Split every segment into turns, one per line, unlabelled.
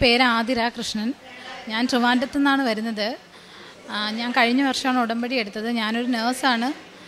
പേര് ആതിര കൃഷ്ണൻ ഞാൻ ട്രിവാൻഡ്രത്തു നിന്നാണ് വരുന്നത് ആ, ഞാൻ കഴിഞ്ഞ വർഷമാണ് ഉടമ്പടി എടുത്തത് ഞാനൊരു നേഴ്സാണ്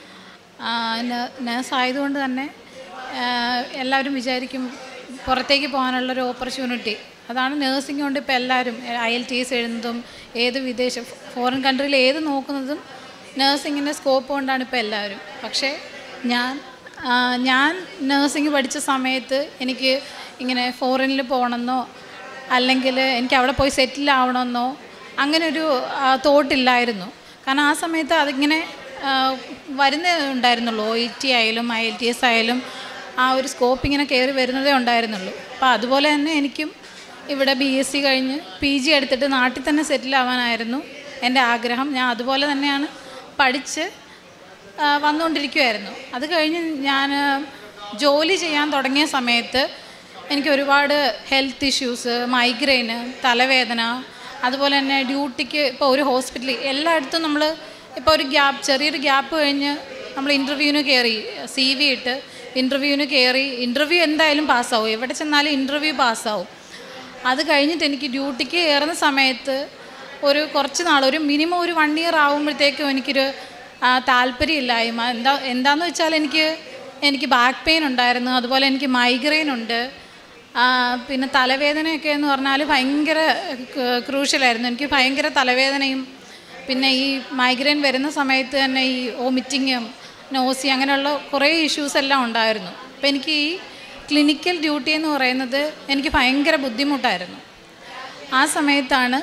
നേഴ്സ് ആയതുകൊണ്ട് തന്നെ ആ, എല്ലാവരും വിചാരിക്കും പുറത്തേക്ക് പോകാനുള്ളൊരു ഓപ്പർച്യൂണിറ്റി അതാണ് നേഴ്സിംഗ് കൊണ്ട് ഇപ്പോൾ എല്ലാവരും ഐ എൽ ടി എസ് എഴുതുന്നതും ഏത് വിദേശ ഫോറിൻ കൺട്രിയിൽ ഏത് നോക്കുന്നതും നേഴ്സിങ്ങിൻ്റെ സ്കോപ്പ് കൊണ്ടാണ് ഇപ്പോൾ എല്ലാവരും പക്ഷേ ഞാൻ ആ, ഞാൻ നേഴ്സിംഗ് പഠിച്ച സമയത്ത് എനിക്ക് ഇങ്ങനെ ഫോറിനിൽ പോകണമെന്നോ അല്ലെങ്കിൽ എനിക്ക് അവിടെ പോയി സെറ്റിൽ ആവണമെന്നോ അങ്ങനെ ഒരു തോട്ടില്ലായിരുന്നു കാരണം ആ സമയത്ത് അതിങ്ങനെ ആ, വരുന്നേ ഉണ്ടായിരുന്നുള്ളൂ ഒ ഇ ടി ആയാലും ഐ എൽ ടി എസ് ആയാലും ആ ഒരു സ്കോപ്പ് ഇങ്ങനെ കയറി വരുന്നതേ ഉണ്ടായിരുന്നുള്ളൂ അപ്പോൾ അതുപോലെ തന്നെ എനിക്കും ഇവിടെ ബി എസ് സി കഴിഞ്ഞ് പി ജി എടുത്തിട്ട് നാട്ടിൽ തന്നെ സെറ്റിൽ ആവാനായിരുന്നു എൻ്റെ ആഗ്രഹം ഞാൻ അതുപോലെ തന്നെയാണ് പഠിച്ച് ആ, വന്നുകൊണ്ടിരിക്കുമായിരുന്നു അത് കഴിഞ്ഞ് ഞാൻ ജോലി ചെയ്യാൻ തുടങ്ങിയ സമയത്ത് എനിക്ക് ഒരുപാട് ഹെൽത്ത് ഇഷ്യൂസ് മൈഗ്രെയിന് തലവേദന അതുപോലെ തന്നെ ഡ്യൂട്ടിക്ക് ഇപ്പോൾ ഒരു ഹോസ്പിറ്റലിൽ എല്ലായിടത്തും നമ്മൾ ഇപ്പോൾ ഒരു ഗ്യാപ്പ് ചെറിയൊരു ഗ്യാപ്പ് കഴിഞ്ഞ് നമ്മൾ ഇൻ്റർവ്യൂവിന് കയറി സി വി ഇട്ട് ഇൻ്റർവ്യൂവിന് കയറി ഇൻ്റർവ്യൂ എന്തായാലും പാസ്സാവും എവിടെ ചെന്നാലും ഇൻ്റർവ്യൂ പാസ്സാവും അത് കഴിഞ്ഞിട്ട് എനിക്ക് ഡ്യൂട്ടിക്ക് കയറുന്ന സമയത്ത് ഒരു കുറച്ച് നാൾ ഒരു മിനിമം ഒരു വൺ ഇയർ ആകുമ്പോഴത്തേക്കും എനിക്കൊരു ആ, താല്പര്യമില്ലായ്മ എന്താ എന്താന്ന് വെച്ചാൽ എനിക്ക് എനിക്ക് ബാക്ക് പെയിൻ ഉണ്ടായിരുന്നു അതുപോലെ എനിക്ക് മൈഗ്രെയിൻ ഉണ്ട് ആ, പിന്നെ തലവേദനയൊക്കെ എന്ന് പറഞ്ഞാൽ ഭയങ്കര ക്രൂഷ്യലായിരുന്നു എനിക്ക് ഭയങ്കര തലവേദനയും പിന്നെ ഈ മൈഗ്രെയിൻ വരുന്ന സമയത്ത് തന്നെ ഈ വോമിറ്റിങ്ങും നോസി അങ്ങനെയുള്ള കുറേ ഇഷ്യൂസ് എല്ലാം ഉണ്ടായിരുന്നു അപ്പോൾ എനിക്ക് ഈ ക്ലിനിക്കൽ ഡ്യൂട്ടി എന്ന് പറയുന്നത് എനിക്ക് ഭയങ്കര ബുദ്ധിമുട്ടായിരുന്നു ആ സമയത്താണ്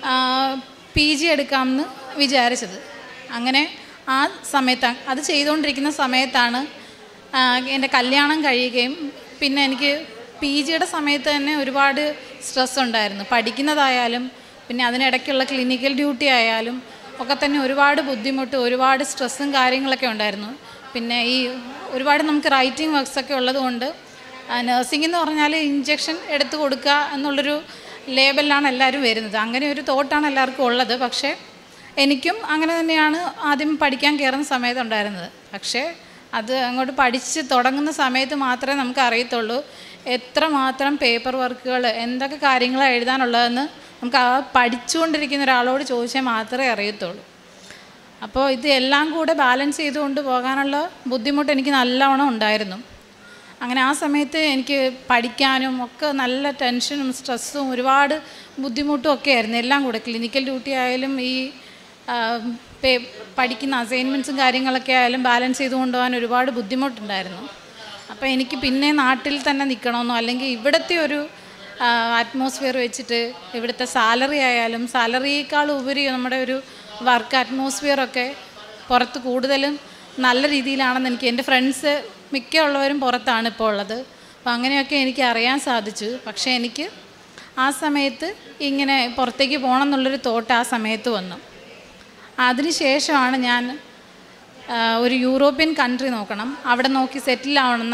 പി ജി എടുക്കാമെന്ന് വിചാരിച്ചത് അങ്ങനെ ആ സമയത്ത് അത് ചെയ്തുകൊണ്ടിരിക്കുന്ന സമയത്താണ് ആ, എൻ്റെ കല്യാണം കഴിയുകയും പിന്നെ എനിക്ക് പി ജിയുടെ സമയത്ത് തന്നെ ഒരുപാട് സ്ട്രെസ് ഉണ്ടായിരുന്നു പഠിക്കുന്നതായാലും പിന്നെ അതിനിടയ്ക്കുള്ള ക്ലിനിക്കൽ ഡ്യൂട്ടി ആയാലും ഒക്കെ തന്നെ ഒരുപാട് ബുദ്ധിമുട്ട് ഒരുപാട് സ്ട്രെസ്സും കാര്യങ്ങളൊക്കെ ഉണ്ടായിരുന്നു പിന്നെ ഈ ഒരുപാട് നമുക്ക് റൈറ്റിംഗ് വർക്ക്സൊക്കെ ഉള്ളതുകൊണ്ട് നഴ്സിംഗ് എന്ന് പറഞ്ഞാൽ ഇഞ്ചക്ഷൻ എടുത്തു കൊടുക്കുക എന്നുള്ളൊരു ലേബലിലാണ് എല്ലാവരും വരുന്നത് അങ്ങനെ ഒരു തോട്ടാണ് എല്ലാവർക്കും ഉള്ളത് പക്ഷേ എനിക്കും അങ്ങനെ തന്നെയാണ് ആദ്യം പഠിക്കാൻ കയറുന്ന സമയത്ത് ഉണ്ടായിരുന്നത് പക്ഷേ അത് അങ്ങോട്ട് പഠിച്ച് തുടങ്ങുന്ന സമയത്ത് മാത്രമേ നമുക്ക് അറിയത്തുള്ളൂ എത്രമാത്രം പേപ്പർ വർക്കുകൾ എന്തൊക്കെ കാര്യങ്ങളാണ് എഴുതാനുള്ളതെന്ന് നമുക്ക് ആ പഠിച്ചുകൊണ്ടിരിക്കുന്ന ഒരാളോട് ചോദിച്ചാൽ മാത്രമേ അറിയത്തുള്ളൂ അപ്പോൾ ഇത് എല്ലാം കൂടെ ബാലൻസ് ചെയ്തുകൊണ്ട് പോകാനുള്ള ബുദ്ധിമുട്ട് എനിക്ക് നല്ലവണ്ണം ഉണ്ടായിരുന്നു അങ്ങനെ ആ സമയത്ത് എനിക്ക് പഠിക്കാനും ഒക്കെ നല്ല ടെൻഷനും സ്ട്രെസ്സും ഒരുപാട് ബുദ്ധിമുട്ടും ഒക്കെ ആയിരുന്നു എല്ലാം കൂടെ ക്ലിനിക്കൽ ഡ്യൂട്ടി ആയാലും ഈ ആ, പേ- പഠിക്കുന്ന അസൈൻമെൻറ്റ്സും കാര്യങ്ങളൊക്കെ ആയാലും ബാലൻസ് ചെയ്ത് കൊണ്ടുപോകാൻ ഒരുപാട് ബുദ്ധിമുട്ടുണ്ടായിരുന്നു അപ്പോൾ എനിക്ക് പിന്നെ നാട്ടിൽ തന്നെ നിൽക്കണമെന്നോ അല്ലെങ്കിൽ ഇവിടുത്തെ ഒരു അറ്റ്മോസ്ഫിയർ വെച്ചിട്ട് ഇവിടുത്തെ സാലറി ആയാലും സാലറിയേക്കാൾ ഉപരി നമ്മുടെ ഒരു വർക്ക് അറ്റ്മോസ്ഫിയറൊക്കെ പുറത്ത് കൂടുതലും നല്ല രീതിയിലാണെന്ന് എനിക്ക് എൻ്റെ ഫ്രണ്ട്സ് മിക്ക ഉള്ളവരും പുറത്താണ് ഇപ്പോൾ ഉള്ളത് അപ്പോൾ അങ്ങനെയൊക്കെ എനിക്ക് അറിയാൻ സാധിച്ചു പക്ഷേ എനിക്ക് ആ സമയത്ത് ഇങ്ങനെ പുറത്തേക്ക് പോകണം എന്നുള്ളൊരു തോട്ട് ആ സമയത്ത് വന്നു അതിനുശേഷമാണ് ഞാൻ ആ, ഒരു യൂറോപ്യൻ കൺട്രി നോക്കണം അവിടെ നോക്കി സെറ്റിൽ ആവണമെന്ന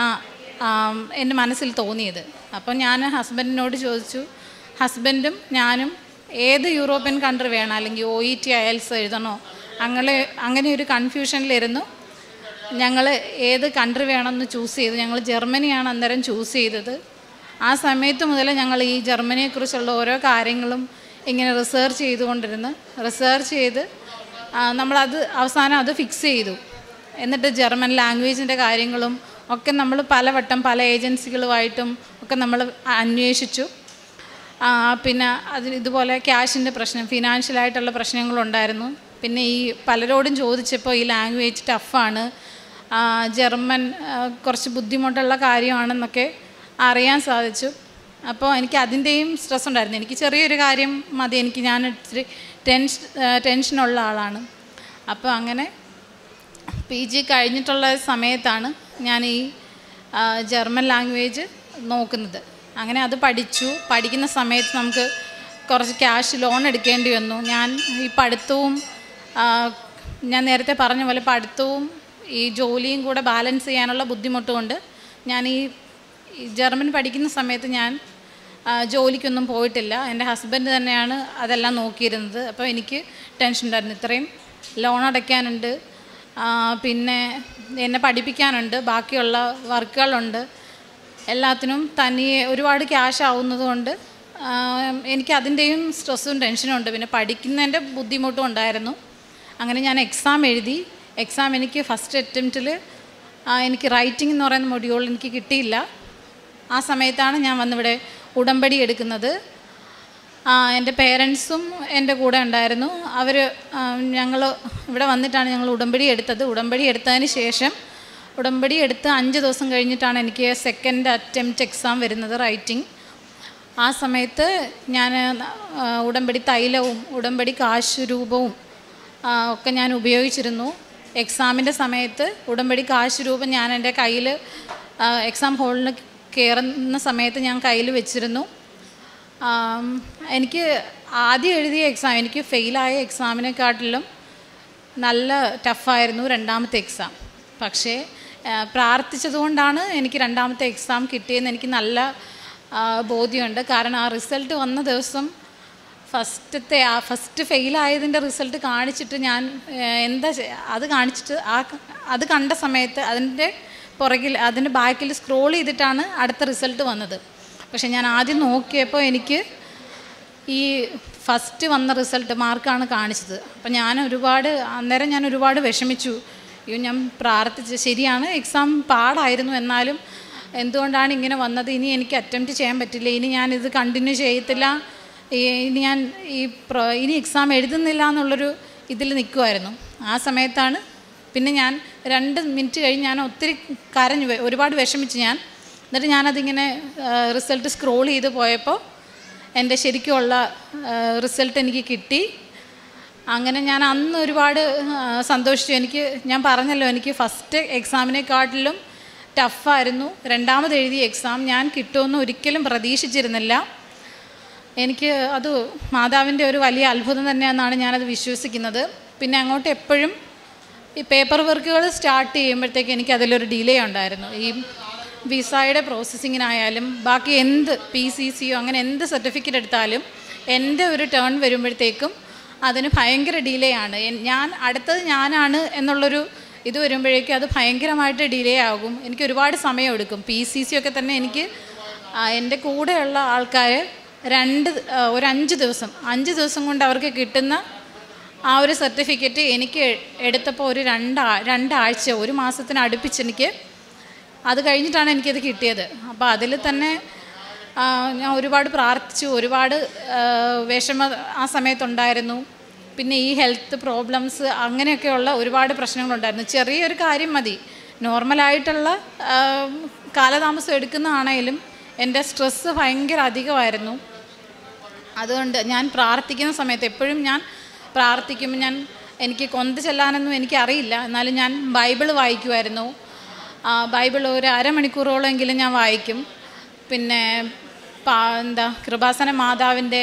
എൻ്റെ മനസ്സിൽ തോന്നിയത് അപ്പം ഞാൻ ഹസ്ബൻഡിനോട് ചോദിച്ചു ഹസ്ബൻഡും ഞാനും ഏത് യൂറോപ്യൻ കൺട്രി വേണം അല്ലെങ്കിൽ ഒ ഇ ടി അയൽസ് എഴുതണോ അങ്ങനെ അങ്ങനെ ഒരു കൺഫ്യൂഷനിലിരുന്നു ഞങ്ങൾ ഏത് കൺട്രി വേണമെന്ന് ചൂസ് ചെയ്തു ഞങ്ങൾ ജർമ്മനിയാണ് അന്നേരം ചൂസ് ചെയ്തത് ആ സമയത്ത് മുതൽ ഞങ്ങൾ ഈ ജർമ്മനിയെക്കുറിച്ചുള്ള ഓരോ കാര്യങ്ങളും ഇങ്ങനെ റിസർച്ച് ചെയ്തുകൊണ്ടിരുന്ന് റിസർച്ച് ചെയ്ത് ആ, നമ്മളത് അവസാനം അത് ഫിക്സ് ചെയ്തു എന്നിട്ട് ജർമ്മൻ ലാംഗ്വേജിൻ്റെ കാര്യങ്ങളും ഒക്കെ നമ്മൾ പലവട്ടം പല ഏജൻസികളുമായിട്ടും ഒക്കെ നമ്മൾ അന്വേഷിച്ചു ആ, പിന്നെ അതിന് ഇതുപോലെ ക്യാഷിൻ്റെ പ്രശ്നം ഫിനാൻഷ്യലായിട്ടുള്ള പ്രശ്നങ്ങളുണ്ടായിരുന്നു പിന്നെ ഈ പലരോടും ചോദിച്ചപ്പോൾ ഈ ലാംഗ്വേജ് ടഫാണ് ആ, ജർമ്മൻ ആ, കുറച്ച് ബുദ്ധിമുട്ടുള്ള കാര്യമാണെന്നൊക്കെ അറിയാൻ സാധിച്ചു അപ്പോൾ എനിക്ക് അതിൻ്റെയും സ്ട്രെസ് ഉണ്ടായിരുന്നു എനിക്ക് ചെറിയൊരു കാര്യം മതി എനിക്ക് ഞാൻ ഇച്ചിരി ടെൻഷൻ ടെൻഷനുള്ള ആളാണ് അപ്പോൾ അങ്ങനെ പി ജി കഴിഞ്ഞിട്ടുള്ള സമയത്താണ് ഞാൻ ഈ ആ, ജർമ്മൻ ലാംഗ്വേജ് നോക്കുന്നത് അങ്ങനെ അത് പഠിച്ചു പഠിക്കുന്ന സമയത്ത് നമുക്ക് കുറച്ച് ക്യാഷ് ലോൺ എടുക്കേണ്ടി വന്നു ഞാൻ ഈ പഠിത്തവും ആ, ഞാൻ നേരത്തെ പറഞ്ഞ പോലെ പഠിത്തവും ഈ ജോലിയും കൂടെ ബാലൻസ് ചെയ്യാനുള്ള ബുദ്ധിമുട്ട് കൊണ്ട് ഞാൻ ഈ ഈ ജർമ്മൻ പഠിക്കുന്ന സമയത്ത് ഞാൻ ആ, ജോലിക്കൊന്നും പോയിട്ടില്ല എൻ്റെ ഹസ്ബൻഡ് തന്നെയാണ് അതെല്ലാം നോക്കിയിരുന്നത് അപ്പോൾ എനിക്ക് ടെൻഷൻ ഉണ്ടായിരുന്നു ഇത്രയും ലോൺ അടയ്ക്കാനുണ്ട് ആ, പിന്നെ എന്നെ പഠിപ്പിക്കാനുണ്ട് ബാക്കിയുള്ള വർക്കുകളുണ്ട് എല്ലാത്തിനും തനിയെ ഒരുപാട് ക്യാഷ് ആവുന്നത് കൊണ്ട് ആം, എനിക്ക് അതിൻ്റെയും സ്ട്രെസ്സും ടെൻഷനും ഉണ്ട് പിന്നെ പഠിക്കുന്നതിൻ്റെ ബുദ്ധിമുട്ടും ഉണ്ടായിരുന്നു അങ്ങനെ ഞാൻ എക്സാം എഴുതി എക്സാം എനിക്ക് ഫസ്റ്റ് അറ്റംപ്റ്റിൽ എനിക്ക് റൈറ്റിംഗ് എന്ന് പറയുന്ന മൊഡ്യൂൾ എനിക്ക് കിട്ടിയില്ല ആ സമയത്താണ് ഞാൻ വന്നിവിടെ ഉടമ്പടി എടുക്കുന്നത് ആ, എൻ്റെ പേരൻസും എൻ്റെ കൂടെ ഉണ്ടായിരുന്നു അവർ ഞങ്ങൾ ഇവിടെ വന്നിട്ടാണ് ഞങ്ങൾ ഉടമ്പടി എടുത്തത് ഉടമ്പടി എടുത്തതിന് ശേഷം ഉടമ്പടി എടുത്ത് അഞ്ച് ദിവസം കഴിഞ്ഞിട്ടാണ് എനിക്ക് സെക്കൻഡ് അറ്റംപ്റ്റ് എക്സാം വരുന്നത് റൈറ്റിംഗ് ആ സമയത്ത് ഞാൻ ആ, ഉടമ്പടി തൈലവും ഉടമ്പടി കാശ് രൂപവും ആ, ഒക്കെ ഞാൻ ഉപയോഗിച്ചിരുന്നു എക്സാമിൻ്റെ സമയത്ത് ഉടമ്പടി കാശ് രൂപം ഞാൻ എൻ്റെ കയ്യിൽ എക്സാം ഹോളിൽ കയറുന്ന സമയത്ത് ഞാൻ കയ്യിൽ വെച്ചിരുന്നു ആം, എനിക്ക് ആദ്യം എഴുതിയ എക്സാം എനിക്ക് ഫെയിലായ എക്സാമിനെക്കാട്ടിലും നല്ല ടഫായിരുന്നു രണ്ടാമത്തെ എക്സാം പക്ഷേ ആ, പ്രാർത്ഥിച്ചതുകൊണ്ടാണ് എനിക്ക് രണ്ടാമത്തെ എക്സാം കിട്ടിയെന്ന് എനിക്ക് നല്ല ആ, ബോധ്യമുണ്ട് കാരണം ആ റിസൾട്ട് വന്ന ദിവസം ഫസ്റ്റത്തെ ആ ഫസ്റ്റ് ഫെയിലായതിൻ്റെ റിസൾട്ട് കാണിച്ചിട്ട് ഞാൻ ആ, എന്താ ചെ- അത് കാണിച്ചിട്ട് ആ ക- അത് കണ്ട സമയത്ത് അതിൻ്റെ പുറകിൽ അതിൻ്റെ ബാക്കിൽ സ്ക്രോൾ ചെയ്തിട്ടാണ് അടുത്ത റിസൾട്ട് വന്നത് പക്ഷേ ഞാൻ ആദ്യം നോക്കിയപ്പോൾ എനിക്ക് ഈ ഫസ്റ്റ് വന്ന റിസൾട്ട് മാർക്കാണ് കാണിച്ചത് അപ്പം ഞാൻ ഒരുപാട് അന്നേരം ഞാൻ ഒരുപാട് വിഷമിച്ചു അയ്യോ ഞാൻ പ്രാർത്ഥിച്ച് ശരിയാണ് എക്സാം പാടായിരുന്നു എന്നാലും എന്തുകൊണ്ടാണ് ഇങ്ങനെ വന്നത് ഇനി എനിക്ക് അറ്റംപ്റ്റ് ചെയ്യാൻ പറ്റില്ല ഇനി ഞാൻ ഇത് കണ്ടിന്യൂ ചെയ്യത്തില്ല ഈ- ഇനി ഞാൻ ഈ പ്രൊ- ഇനി എക്സാം എഴുതുന്നില്ല എന്നുള്ളൊരു ഇതിൽ നിൽക്കുമായിരുന്നു ആ സമയത്താണ് പിന്നെ ഞാൻ രണ്ട് മിനിറ്റ് കഴിഞ്ഞ് ഞാൻ ഒത്തിരി കരഞ്ഞു പോയി. ഒരുപാട് വിഷമിച്ചു ഞാൻ എന്നിട്ട് ഞാനതിങ്ങനെ റിസൾട്ട് സ്ക്രോൾ ചെയ്ത് പോയപ്പോൾ എൻ്റെ ശരിക്കുമുള്ള റിസൾട്ട് എനിക്ക് കിട്ടി അങ്ങനെ ഞാൻ അന്ന് ഒരുപാട് ആ, സന്തോഷിച്ചു എനിക്ക് ഞാൻ പറഞ്ഞല്ലോ എനിക്ക് ഫസ്റ്റ് എക്സാമിനെക്കാട്ടിലും ടഫായിരുന്നു രണ്ടാമത് എഴുതിയ എക്സാം ഞാൻ കിട്ടുമെന്ന് ഒരിക്കലും പ്രതീക്ഷിച്ചിരുന്നില്ല എനിക്ക് അത് മാതാവിൻ്റെ ഒരു വലിയ അത്ഭുതം തന്നെയാണെന്നാണ് ഞാനത് വിശ്വസിക്കുന്നത് പിന്നെ അങ്ങോട്ട് എപ്പോഴും ഈ പേപ്പർ വർക്കുകൾ സ്റ്റാർട്ട് ചെയ്യുമ്പോഴത്തേക്ക് എനിക്ക് അതിലൊരു ഡിലേ ഉണ്ടായിരുന്നു ഈ വിസയുടെ പ്രോസസ്സിങ്ങിനായാലും ബാക്കി എന്ത് പി സി സിയോ അങ്ങനെ എന്ത് സർട്ടിഫിക്കറ്റ് എടുത്താലും എൻ്റെ ഒരു ടേൺ വരുമ്പോഴത്തേക്കും അതിന് ഭയങ്കര ഡിലേ ആണ് എൻ- ഞാൻ അടുത്തത് ഞാനാണ് എന്നുള്ളൊരു ഇത് വരുമ്പോഴേക്കും അത് ഭയങ്കരമായിട്ട് ഡിലേ ആകും എനിക്ക് ഒരുപാട് സമയം എടുക്കും പി സി സി ഒക്കെ തന്നെ എനിക്ക് ആ, എൻ്റെ കൂടെയുള്ള ആൾക്കാർ രണ്ട് ആ, ഒരു അഞ്ച് ദിവസം അഞ്ച് ദിവസം കൊണ്ട് അവർക്ക് കിട്ടുന്ന ആ ഒരു സർട്ടിഫിക്കറ്റ് എനിക്ക് എടുത്തപ്പോൾ ഒരു രണ്ടാ രണ്ടാഴ്ച ഒരു മാസത്തിന് അടുപ്പിച്ച് എനിക്ക് അത് കഴിഞ്ഞിട്ടാണ് എനിക്കത് കിട്ടിയത് അപ്പോൾ അതിൽ തന്നെ ആ, ഞാൻ ഒരുപാട് പ്രാർത്ഥിച്ചു ഒരുപാട് ആ, വിഷമ ആ സമയത്തുണ്ടായിരുന്നു പിന്നെ ഈ ഹെൽത്ത് പ്രോബ്ലംസ് അങ്ങനെയൊക്കെയുള്ള ഒരുപാട് പ്രശ്നങ്ങളുണ്ടായിരുന്നു ചെറിയൊരു കാര്യം മതി നോർമലായിട്ടുള്ള ആ, കാലതാമസം എടുക്കുന്നതാണേലും എൻ്റെ സ്ട്രെസ്സ് ഭയങ്കര അധികമായിരുന്നു അതുകൊണ്ട് ഞാൻ പ്രാർത്ഥിക്കുന്ന സമയത്ത് എപ്പോഴും ഞാൻ പ്രാർത്ഥിക്കുമ്പോൾ ഞാൻ എനിക്ക് കൊന്ത ചെല്ലാനൊന്നും എനിക്കറിയില്ല എന്നാലും ഞാൻ ബൈബിൾ വായിക്കുമായിരുന്നു ആ, ബൈബിൾ ഒരു അരമണിക്കൂറോളമെങ്കിലും ഞാൻ വായിക്കും പിന്നെ പാ- എന്താ കൃപാസന മാതാവിൻ്റെ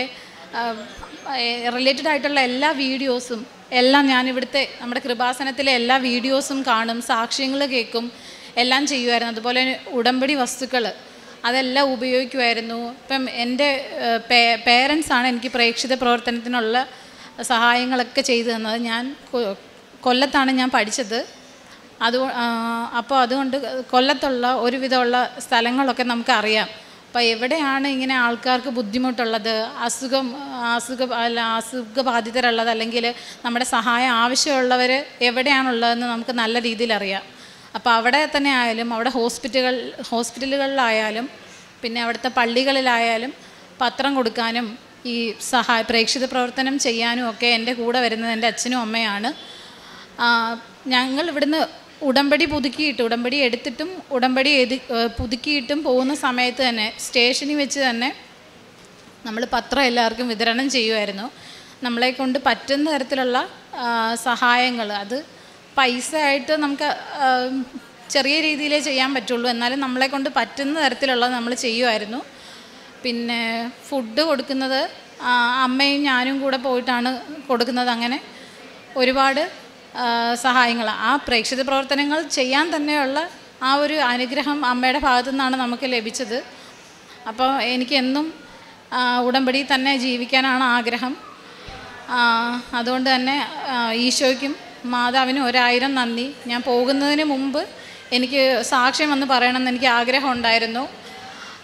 റിലേറ്റഡ് ആയിട്ടുള്ള എല്ലാ വീഡിയോസും എല്ലാം ഞാൻ ഇവിടുത്തെ നമ്മുടെ കൃപാസനത്തിലെ എല്ലാ വീഡിയോസും കാണും സാക്ഷ്യങ്ങൾ കേൾക്കും എല്ലാം ചെയ്യുമായിരുന്നു അതുപോലെ ഉടമ്പടി വസ്തുക്കൾ അതെല്ലാം ഉപയോഗിക്കുമായിരുന്നു ഇപ്പം എൻ്റെ പേരൻസാണ് എനിക്ക് പ്രേക്ഷിത പ്രവർത്തനത്തിനുള്ള സഹായങ്ങളൊക്കെ ചെയ്തു തന്നത് ഞാൻ കൊ- കൊല്ലത്താണ് ഞാൻ പഠിച്ചത് അത് അപ്പോൾ അതുകൊണ്ട് കൊല്ലത്തുള്ള ഒരുവിധമുള്ള സ്ഥലങ്ങളൊക്കെ നമുക്കറിയാം അപ്പോൾ എവിടെയാണ് ഇങ്ങനെ ആൾക്കാർക്ക് ബുദ്ധിമുട്ടുള്ളത് അസുഖം അസുഖ അല്ല അസുഖബാധിതരുള്ളത് അല്ലെങ്കിൽ നമ്മുടെ സഹായം ആവശ്യമുള്ളവർ എവിടെയാണുള്ളതെന്ന് നമുക്ക് നല്ല രീതിയിൽ അറിയാം അപ്പോൾ അവിടെ തന്നെ ആയാലും അവിടെ ഹോസ്പിറ്റലുകൾ ഹോസ്പിറ്റലുകളിലായാലും പിന്നെ അവിടുത്തെ പള്ളികളിലായാലും പത്രം കൊടുക്കാനും ഈ സഹായ പ്രേക്ഷിത പ്രവർത്തനം ചെയ്യാനും ഒക്കെ എൻ്റെ കൂടെ വരുന്നത് എൻ്റെ അച്ഛനും അമ്മയാണ് ആ, ഞങ്ങൾ ഇവിടുന്ന് ഉടമ്പടി പുതുക്കിയിട്ട് ഉടമ്പടി എടുത്തിട്ടും ഉടമ്പടി എതി ഏഹ് പുതുക്കിയിട്ടും പോകുന്ന സമയത്ത് തന്നെ സ്റ്റേഷനിൽ വെച്ച് തന്നെ നമ്മൾ പത്രം എല്ലാവർക്കും വിതരണം ചെയ്യുമായിരുന്നു നമ്മളെ കൊണ്ട് പറ്റുന്ന തരത്തിലുള്ള സഹായങ്ങൾ അത് പൈസ ആയിട്ട് നമുക്ക് ആ, ചെറിയ രീതിയിലേ ചെയ്യാൻ പറ്റുള്ളൂ എന്നാലും നമ്മളെ കൊണ്ട് പറ്റുന്ന തരത്തിലുള്ളത് നമ്മൾ ചെയ്യുമായിരുന്നു പിന്നെ ഫുഡ് കൊടുക്കുന്നത് ആ, അമ്മയും ഞാനും കൂടെ പോയിട്ടാണ് കൊടുക്കുന്നത് അങ്ങനെ ഒരുപാട് സഹായങ്ങൾ ആ പ്രേക്ഷിത പ്രവർത്തനങ്ങൾ ചെയ്യാൻ തന്നെയുള്ള ആ ഒരു അനുഗ്രഹം അമ്മയുടെ ഭാഗത്തു നിന്നാണ് നമുക്ക് ലഭിച്ചത് അപ്പോൾ എനിക്ക് എന്നും ആ, ഉടമ്പടി തന്നെ ജീവിക്കാനാണ് ആഗ്രഹം ആ, അതുകൊണ്ട് തന്നെ ആ, ഈശോയ്ക്കും മാതാവിനും ഒരായിരം നന്ദി ഞാൻ പോകുന്നതിന് മുമ്പ് എനിക്ക് സാക്ഷ്യം വന്ന് പറയണമെന്ന് എനിക്ക് ആഗ്രഹം ഉണ്ടായിരുന്നു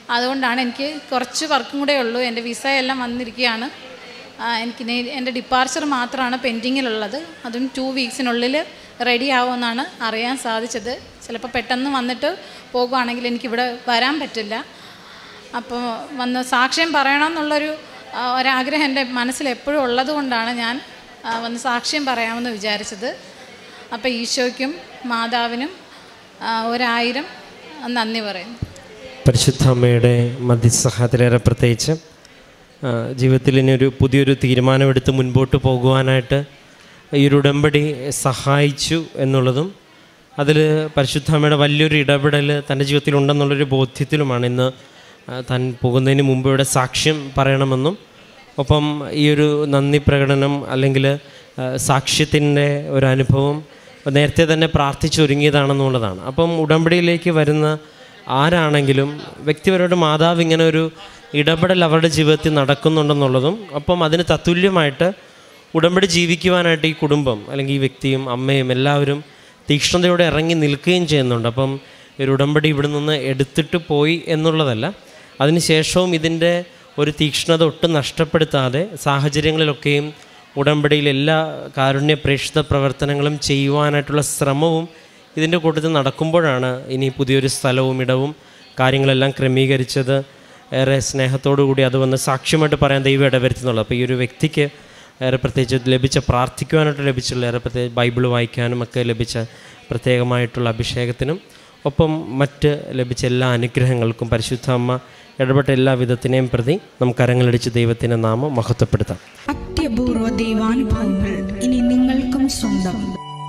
അതുകൊണ്ടാണ് എനിക്ക് കുറച്ച് വർക്കും കൂടെ ഉള്ളൂ എൻ്റെ വിസ എല്ലാം വന്നിരിക്കുകയാണ് ആ, എനിക്ക് ഇനി എൻ്റെ ഡിപ്പാർച്ചർ മാത്രമാണ് പെൻഡിങ്ങിലുള്ളത് അതും ടു വീക്സിനുള്ളിൽ റെഡി ആവുമെന്നാണ് അറിയാൻ സാധിച്ചത് ചിലപ്പോൾ പെട്ടെന്ന് വന്നിട്ട് പോകുവാണെങ്കിൽ എനിക്കിവിടെ വരാൻ പറ്റില്ല അപ്പോൾ വന്ന് സാക്ഷ്യം പറയണം എന്നുള്ളൊരു ആ, ഒരാഗ്രഹം എൻ്റെ മനസ്സിൽ എപ്പോഴും ഉള്ളത് കൊണ്ടാണ് ഞാൻ ആ, വന്ന് സാക്ഷ്യം പറയാമെന്ന് വിചാരിച്ചത് അപ്പോൾ ഈശോയ്ക്കും മാതാവിനും ആ, ഒരായിരം നന്ദി പറയുന്നു
പരിശുദ്ധ അമ്മയുടെ മധ്യസഹായത്തിലേറെ പ്രത്യേകിച്ച് ആ, ജീവിതത്തിൽ ഇനി ഒരു പുതിയൊരു തീരുമാനമെടുത്ത് മുൻപോട്ട് പോകുവാനായിട്ട് ഈ ഒരു ഉടമ്പടി സഹായിച്ചു എന്നുള്ളതും അതിൽ പരിശുദ്ധ അമ്മയുടെ വലിയൊരു ഇടപെടൽ തൻ്റെ ജീവിതത്തിൽ ഉണ്ടെന്നുള്ളൊരു ബോധ്യത്തിലുമാണ് ഇന്ന് ആ, താൻ പോകുന്നതിന് മുമ്പ് ഇവിടെ സാക്ഷ്യം പറയണമെന്നും ഒപ്പം ഈ ഒരു നന്ദി പ്രകടനം അല്ലെങ്കിൽ സാക്ഷ്യത്തിൻ്റെ ഒരു അനുഭവം നേരത്തെ തന്നെ പ്രാർത്ഥിച്ചൊരുങ്ങിയതാണെന്നുള്ളതാണ് അപ്പം ഉടമ്പടിയിലേക്ക് വരുന്ന ആരാണെങ്കിലും വ്യക്തിപരമായിട്ട് മാതാവ് ഇങ്ങനെ ഒരു ഇടപെടൽ അവരുടെ ജീവിതത്തിൽ നടക്കുന്നുണ്ടെന്നുള്ളതും ഒപ്പം അതിന് തത്തുല്യമായിട്ട് ഉടമ്പടി ജീവിക്കുവാനായിട്ട് ഈ കുടുംബം അല്ലെങ്കിൽ ഈ വ്യക്തിയും അമ്മയും എല്ലാവരും തീക്ഷ്ണതയോടെ ഇറങ്ങി നിൽക്കുകയും ചെയ്യുന്നുണ്ട് അപ്പം ഒരു ഉടമ്പടി ഇവിടെ നിന്ന് എടുത്തിട്ട് പോയി എന്നുള്ളതല്ല അതിനുശേഷവും ഇതിൻ്റെ ഒരു തീക്ഷ്ണത ഒട്ടും നഷ്ടപ്പെടുത്താതെ സാഹചര്യങ്ങളിലൊക്കെയും ഉടമ്പടിയിൽ എല്ലാ കാരുണ്യ പ്രേക്ഷിത പ്രവർത്തനങ്ങളും ചെയ്യുവാനായിട്ടുള്ള ശ്രമവും ഇതിൻ്റെ കൂട്ടത്തിൽ നടക്കുമ്പോഴാണ് ഇനി പുതിയൊരു സ്ഥലവും ഇടവും കാര്യങ്ങളെല്ലാം ക്രമീകരിച്ചത് ഏറെ സ്നേഹത്തോടു കൂടി അത് വന്ന് സാക്ഷ്യമായിട്ട് പറയാൻ ദൈവം ഇടവരുത്തുന്നുള്ളത് അപ്പോൾ ഈ ഒരു വ്യക്തിക്ക് ഏറെ പ്രത്യേകിച്ച് ലഭിച്ച പ്രാർത്ഥിക്കുവാനായിട്ട് ലഭിച്ചുള്ള ഏറെ പ്രത്യേകിച്ച് ബൈബിൾ വായിക്കാനും ഒക്കെ ലഭിച്ച പ്രത്യേകമായിട്ടുള്ള അഭിഷേകത്തിനും ഒപ്പം മറ്റ് ലഭിച്ച എല്ലാ അനുഗ്രഹങ്ങൾക്കും പരിശുദ്ധ അമ്മ ഇടപെട്ട എല്ലാ വിധത്തിനെയും പ്രതി നമുക്ക് അരങ്ങളടിച്ച് ദൈവത്തിൻ്റെ നാമം മഹത്വപ്പെടുത്താം
അത്യപൂർവ ദൈവാനുഭവങ്ങൾ ഇനി നിങ്ങൾക്കും സ്വന്തം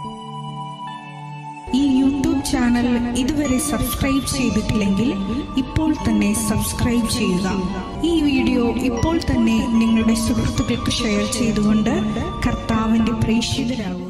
ഈ യൂട്യൂബ് ചാനൽ ഇതുവരെ സബ്സ്ക്രൈബ് ചെയ്തിട്ടില്ലെങ്കിൽ ഇപ്പോൾ തന്നെ സബ്സ്ക്രൈബ് ചെയ്യുക ഈ വീഡിയോ ഇപ്പോൾ തന്നെ നിങ്ങളുടെ സുഹൃത്തുക്കൾക്ക് ഷെയർ ചെയ്തുകൊണ്ട് കർത്താവിൻ്റെ പ്രേക്ഷിതരാകുക